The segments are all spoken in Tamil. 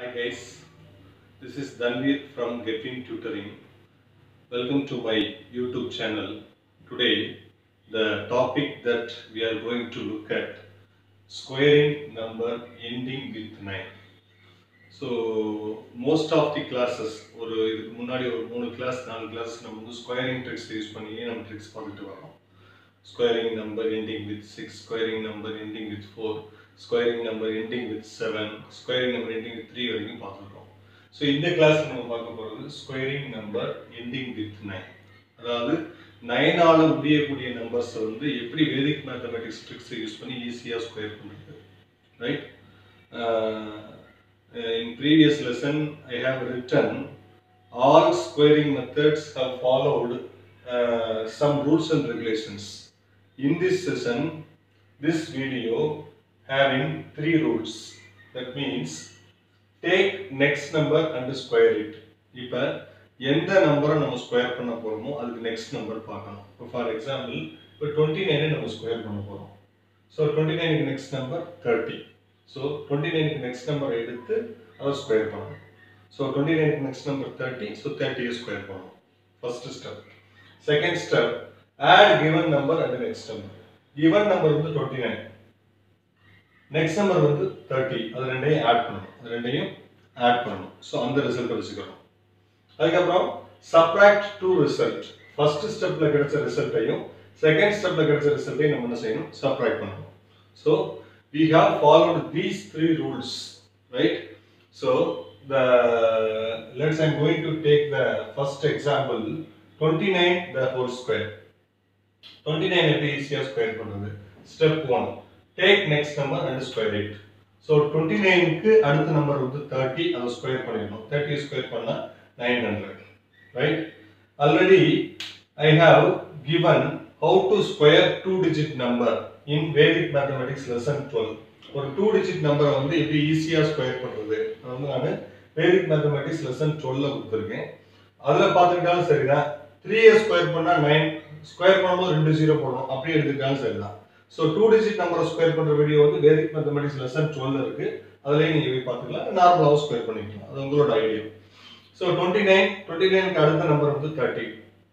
Hi guys, this is Dhanveer from Getwin Tutoring. Welcome to my YouTube channel. Today, the topic that we are going to look at squaring number ending with 9. So most of the classes ஒரு இதுக்கு முன்னாடி ஒரு மூணு கிளாஸ் நாலு கிளாஸ் நம்ம வந்து ஸ்கொயரிங் ட்ரிக்ஸ் யூஸ் பண்ணியே நம்ம ட்ரிக்ஸ் பார்த்துட்டு வரோம் squaring number ending with six squaring number ending with four squaring number ending with seven squaring number ending with three வரைக்கும் பார்த்துருக்கோம் ஸோ இந்த கிளாஸ் நம்ம பார்க்க போகிறது squaring number ending with nine அதாவது நைனால முடியக்கூடிய நம்பர்ஸை வந்து எப்படி வேதிக் மேத்தமெட்டிக்ஸ் ட்ரிக்ஸை யூஸ் பண்ணி ஈஸியாக ஸ்கொயர் பண்ணுறது right in previous lesson I have written all squaring methods have followed uh, some rules and regulations. In this session, this video having three rules. That means take next number and square it. இப்போ எந்த நம்பரை நம்ம ஸ்கொயர் பண்ண போகிறோமோ அதுக்கு நெக்ஸ்ட் நம்பர் பார்க்கணும் இப்போ ஃபார் எக்ஸாம்பிள் இப்போ டுவெண்ட்டி நைனை நம்ம ஸ்கொயர் பண்ண போகிறோம் ஸோ டுவெண்ட்டி நைனுக்கு next number thirty so twenty நைனுக்கு நெக்ஸ்ட் நம்பர் எடுத்து அதை ஸ்கொயர் பண்ணணும் ஸோ டுவெண்ட்டி நைனுக்கு நெக்ஸ்ட் நம்பர் தேர்ட்டி ஸோ தேர்ட்டியை ஸ்கொயர் பண்ணணும் first step second step add given number and next number given number வந்து டுவெண்ட்டி நைன் நெக்ஸ்ட் நம்பர் வந்து தேர்ட்டி அது ரெண்டையும் ஆட் பண்ணணும் அது ரெண்டையும் ஆட் பண்ணணும் ஸோ அந்த ரிசல்ட்டை வச்சுக்கிறோம் அதுக்கப்புறம் சப்ராக்ட் டூ ரிசல்ட் ஃபர்ஸ்ட் ஸ்டெப்ல கிடைச்ச ரிசல்ட்டையும் செகண்ட் ஸ்டெப்ல கிடைச்ச ரிசல்ட்டையும் நம்ம என்ன செய்யணும் சப்ராக்ட் பண்ணணும் so we have followed these three rules right so the let's i'm going to take the first example 29 the whole square 29 எப்படி ஈஸியா ஸ்கொயர் பண்றது step 1 take next number and square it so 29 க்கு அடுத்த நம்பர் வந்து 30 அதை ஸ்கொயர் பண்ணிடணும் 30 ஸ்கொயர் பண்ணா 900 right already i have given how to square two digit number in Vedic mathematics lesson 12 ஒரு டூ டிஜிட் நம்பரை வந்து எப்படி ஈஸியாக ஸ்கொயர் பண்ணுறது அது வந்து நான் வேதிக் மேத்தமெட்டிக்ஸ் லெசன் டுவெல்ல கொடுத்துருக்கேன் அதில் பார்த்துக்கிட்டாலும் சரிதான் த்ரீயை ஸ்கொயர் பண்ணால் நைன் ஸ்கொயர் பண்ணும்போது ரெண்டு ஜீரோ போடணும் அப்படியே எடுத்துக்கிட்டாலும் சரிதான் ஸோ டூ டிஜிட் நம்பரை ஸ்கொயர் பண்ணுற வீடியோ வந்து வேதிக் மேத்தமெட்டிக்ஸ் லெசன் டுவெல் இருக்கு அதுலேயும் நீங்கள் போய் பார்த்துக்கலாம் நார்மலாகவும் ஸ்கொயர் பண்ணிக்கலாம் அது உங்களோட idea so twenty nine twenty நைனுக்கு அடுத்த நம்பர் வந்து தேர்ட்டி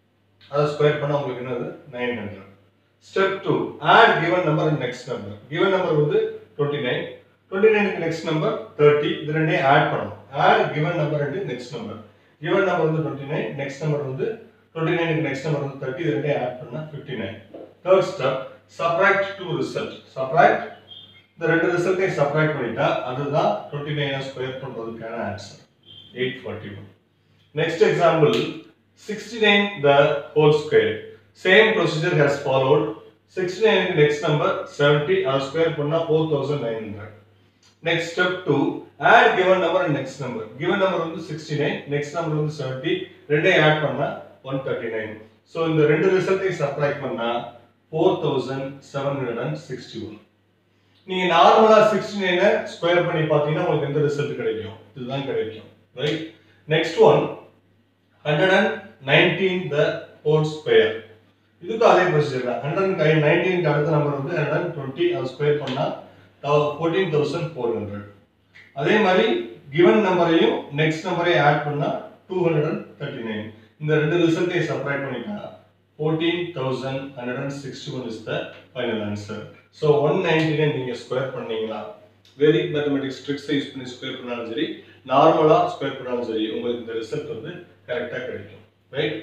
அதை ஸ்கொயர் பண்ணால் உங்களுக்கு என்னது nine hundred step two add given number and next number given number வந்து டுவெண்ட்டி நைன் டுவெண்ட்டி நைனுக்கு நெக்ஸ்ட் நம்பர் தேர்ட்டி இது ரெண்டையும் ஆட் பண்ணணும் add given number and next number given number வந்து டுவெண்ட்டி நைன் நெக்ஸ்ட் நம்பர் வந்து டுவெண்ட்டி நைனுக்கு நெக்ஸ்ட் நம்பர் வந்து தேர்ட்டி இது ரெண்டையும் ஆட் பண்ணால் fifty nine third step subtract two result subtract இந்த ரெண்டு ரிசல்ட்டையும் சப்ராக்ட் பண்ணிட்டா அதுதான் டுவெண்ட்டி நைனை ஸ்கொயர் பண்ணுறதுக்கான answer eight forty one next example sixty nine the whole square same procedure has followed sixty நைனுக்கு நெக்ஸ்ட் நம்பர் செவன்டி அது ஸ்கொயர் பண்ணால் four thousand nine hundred next step two add given number and next number given number வந்து சிக்ஸ்டி நைன் நெக்ஸ்ட் நம்பர் வந்து செவன்டி ரெண்டையும் ஆட் பண்ணால் ஒன் தேர்ட்டி நைன் ஸோ இந்த ரெண்டு ரிசல்ட்டையும் சப்ராக்ட் பண்ணால் four thousand seven hundred and sixty one நீங்கள் நார்மலாக சிக்ஸ்டி நைனை ஸ்கொயர் பண்ணி பார்த்தீங்கன்னா உங்களுக்கு எந்த ரிசல்ட் கிடைக்கும் இதுதான் கிடைக்கும் right next one hundred and nineteen the whole square இதுக்கும் அதே ப்ரொசீஜர் தான் ஹண்ட்ரட் நைன்டீனுக்கு அடுத்த நம்பர் வந்து ஹண்ட்ரட் அண்ட் டுவெண்ட்டி அதை ஸ்கொயர் பண்ணால் ஃபோர்டீன் தௌசண்ட் ஃபோர் ஹண்ட்ரட் அதே மாதிரி கிவன் நம்பரையும் நெக்ஸ்ட் நம்பரையும் ஆட் பண்ணால் two hundred and thirty nine இந்த ரெண்டு ரிசல்ட்டையும் செப்பரேட் பண்ணிட்டா fourteen thousand hundred and sixty one is the final answer so one ninety நீங்கள் ஸ்கொயர் பண்ணீங்களா வேதிக் மேத்தமெட்டிக்ஸ் ட்ரிக்ஸை யூஸ் பண்ணி ஸ்கொயர் பண்ணாலும் சரி நார்மலாக ஸ்கொயர் பண்ணாலும் சரி உங்களுக்கு இந்த ரிசல்ட் வந்து கரெக்டாக கிடைக்கும் ரைட்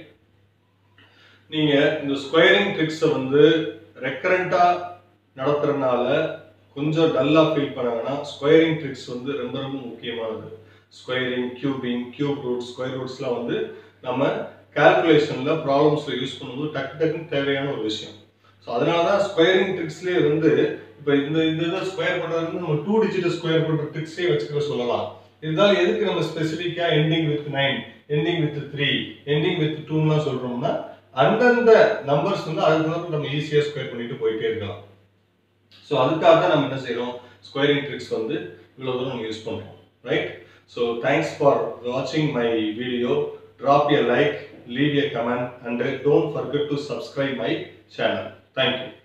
நீங்க இந்த ஸ்கொயரிங் ட்ரிக்ஸை வந்து ரெக்கரண்டா நடத்துறதுனால கொஞ்சம் டல்லா ஃபீல் பண்ண வேணாம் ஸ்கொயரிங் ட்ரிக்ஸ் வந்து ரொம்ப ரொம்ப முக்கியமானது squaring cubing cube root square ரூட்ஸ்லாம் வந்து நம்ம கால்குலேஷன்ல ப்ராப்ளம்ஸ்ல யூஸ் பண்ணும்போது டக்கு டக்குன்னு தேவையான ஒரு விஷயம் ஸோ அதனால தான் ஸ்கொயரிங் ட்ரிக்ஸ்லேயே வந்து இப்போ இந்த இந்த இதை ஸ்கொயர் பண்ணுறது நம்ம டூ டிஜிட் ஸ்கொயர் பண்ணுற ட்ரிக்ஸே வச்சுக்க சொல்லலாம் இருந்தாலும் எதுக்கு நம்ம ஸ்பெசிஃபிக்காக ending with nine ending with three ending with டூன்லாம் சொல்கிறோம்னா அந்தந்த நம்பர்ஸ் வந்து அதுக்கு தகுந்த நம்ம ஈஸியாக ஸ்கொயர் பண்ணிட்டு போயிட்டே இருக்கலாம் ஸோ அதுக்காக தான் நம்ம என்ன செய்கிறோம் ஸ்கொயரிங் ட்ரிக்ஸ் வந்து இவ்வளோ தூரம் நம்ம யூஸ் பண்ணுறோம் ரைட் ஸோ தேங்க்ஸ் ஃபார் வாட்சிங் my video drop a like leave a comment and don't forget to subscribe my channel thank you